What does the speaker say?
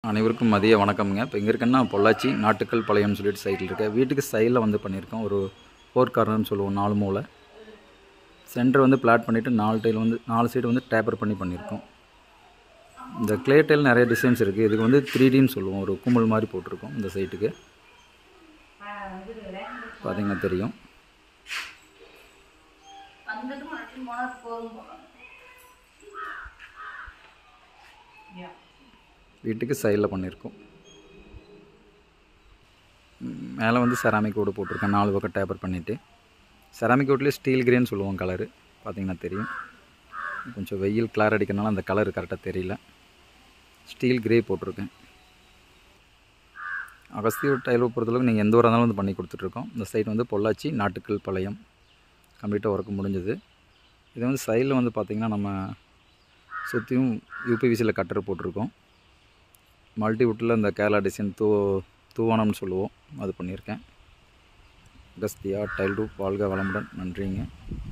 அனைவருக்கும் மதிய வணக்கம்ங்க இப்போ இங்கே இருக்கேன்னா பொள்ளாச்சி நாட்டுக்கல் பாளையம்னு சொல்லிட்டு சைட்டில் இருக்கேன் வீட்டுக்கு சைடில் வந்து பண்ணியிருக்கோம் ஒரு ஃபோர் கார்னர்னு சொல்லுவோம் நாலு மூலை சென்டர் வந்து பிளாட் பண்ணிவிட்டு நாலு டைல் வந்து நாலு சைடு வந்து டேப்பர் பண்ணி பண்ணியிருக்கோம் இந்த கிளே டைல் நிறைய டிசைன்ஸ் இருக்குது இதுக்கு வந்து த்ரீ டின்னு சொல்லுவோம் ஒரு கும்பல் மாதிரி போட்டிருக்கோம் இந்த சைட்டுக்கு பார்த்தீங்கன்னா தெரியும் வந்துட்டு மறுபடியும் போனால் போதும் போல வீட்டுக்கு சைடில் பண்ணியிருக்கோம் மேலே வந்து செராமிக் ஓடு போட்டிருக்கேன் நாலு பக்கம் டேப்பர் பண்ணிவிட்டு செராமிக் ஓட்லேயே ஸ்டீல் கிரேன்னு சொல்லுவோம் கலரு பார்த்தீங்கன்னா தெரியும் கொஞ்சம் வெயில் கிளார் அடிக்கிறனால அந்த கலர் கரெக்டாக தெரியல ஸ்டீல் கிரே போட்டிருக்கேன் அகஸ்தியூர் டைல் பொறுத்தளவுக்கு நீங்கள் எந்த ஊராக இருந்தாலும் வந்து பண்ணி கொடுத்துட்ருக்கோம் இந்த சைட் வந்து பொள்ளாச்சி நாட்டுக்கல் பாளையம் கம்ப்ளீட்டாக ஒர்க் முடிஞ்சது இது வந்து சைடில் வந்து பார்த்திங்கன்னா நம்ம சுற்றியும் யூபிவிசியில் கட்டர் போட்டிருக்கோம் மல்டிவுட்டில் இந்த கேரளா டிசைன் தூ தூவானம்னு சொல்லுவோம் அது பண்ணியிருக்கேன் அகஸ்தியா டைல் ரூப் வாழ்க வளமுடன் நன்றிங்க